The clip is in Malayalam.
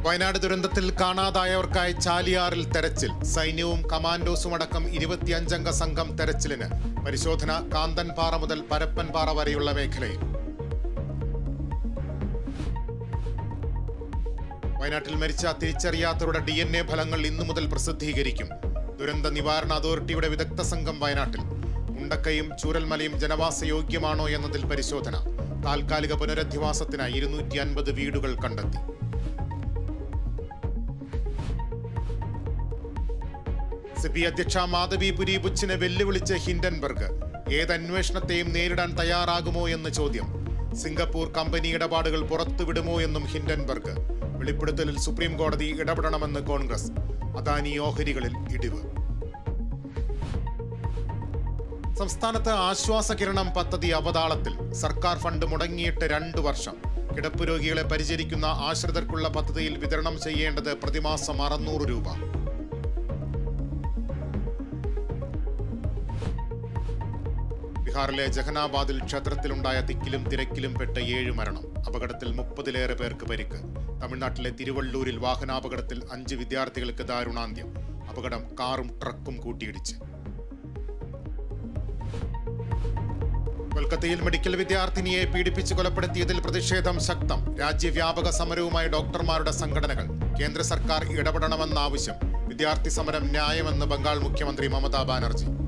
വയനാട് ദുരന്തത്തിൽ കാണാതായവർക്കായി ചാലിയാറിൽ തെരച്ചിൽ സൈന്യവും കമാൻഡോസും അടക്കം ഇരുപത്തിയഞ്ചംഗ സംഘം തെരച്ചിലിന് പരിശോധന കാന്തൻപാറ മുതൽ പരപ്പൻപാറ വരെയുള്ള മേഖലയിൽ വയനാട്ടിൽ മരിച്ച തിരിച്ചറിയാത്തവരുടെ ഡി എൻ എ ഫലങ്ങൾ ഇന്നു മുതൽ പ്രസിദ്ധീകരിക്കും ദുരന്ത നിവാരണ അതോറിറ്റിയുടെ വിദഗ്ധ സംഘം വയനാട്ടിൽ മുണ്ടക്കയും ചൂരൽമലയും ജനവാസയോഗ്യമാണോ എന്നതിൽ പരിശോധന താൽക്കാലിക പുനരധിവാസത്തിനായി ഇരുന്നൂറ്റി അൻപത് വീടുകൾ കണ്ടെത്തി സിബി അധ്യക്ഷ മാധവി പുരി ബുച്ചിനെ വെല്ലുവിളിച്ച് ഹിൻഡൻബർഗ് ഏത് അന്വേഷണത്തെയും നേരിടാൻ തയ്യാറാകുമോ എന്ന് ചോദ്യം സിംഗപ്പൂർ കമ്പനി ഇടപാടുകൾ പുറത്തുവിടുമോ എന്നും ഹിൻഡൻബർഗ് വെളിപ്പെടുത്തലിൽ സുപ്രീം കോടതി ഇടപെടണമെന്ന് കോൺഗ്രസ് അദാനി ഓഹരികളിൽ ഇടിവ് സംസ്ഥാനത്ത് ആശ്വാസകിരണം പദ്ധതി അവതാളത്തിൽ സർക്കാർ ഫണ്ട് മുടങ്ങിയിട്ട് രണ്ടു വർഷം കിടപ്പ് രോഗികളെ പരിചരിക്കുന്ന ആശ്രിതർക്കുള്ള പദ്ധതിയിൽ വിതരണം ചെയ്യേണ്ടത് പ്രതിമാസം അറുന്നൂറ് രൂപ ബീഹാറിലെ ജഹനാബാദിൽ ക്ഷേത്രത്തിലുണ്ടായ തിക്കിലും തിരക്കിലും പെട്ട ഏഴ് മരണം അപകടത്തിൽ മുപ്പതിലേറെ പേർക്ക് പരിക്ക് തമിഴ്നാട്ടിലെ തിരുവള്ളൂരിൽ വാഹനാപകടത്തിൽ അഞ്ച് വിദ്യാർത്ഥികൾക്ക് ദാരുണാന്ത്യം അപകടം കാറും ട്രക്കും കൂട്ടിയിടിച്ച് കൊൽക്കത്തയിൽ മെഡിക്കൽ വിദ്യാർത്ഥിനിയെ പീഡിപ്പിച്ച് കൊലപ്പെടുത്തിയതിൽ പ്രതിഷേധം ശക്തം രാജ്യവ്യാപക സമരവുമായി ഡോക്ടർമാരുടെ സംഘടനകൾ കേന്ദ്ര സർക്കാർ ഇടപെടണമെന്ന ആവശ്യം വിദ്യാർത്ഥി സമരം ന്യായമെന്ന് ബംഗാൾ മുഖ്യമന്ത്രി മമതാ ബാനർജി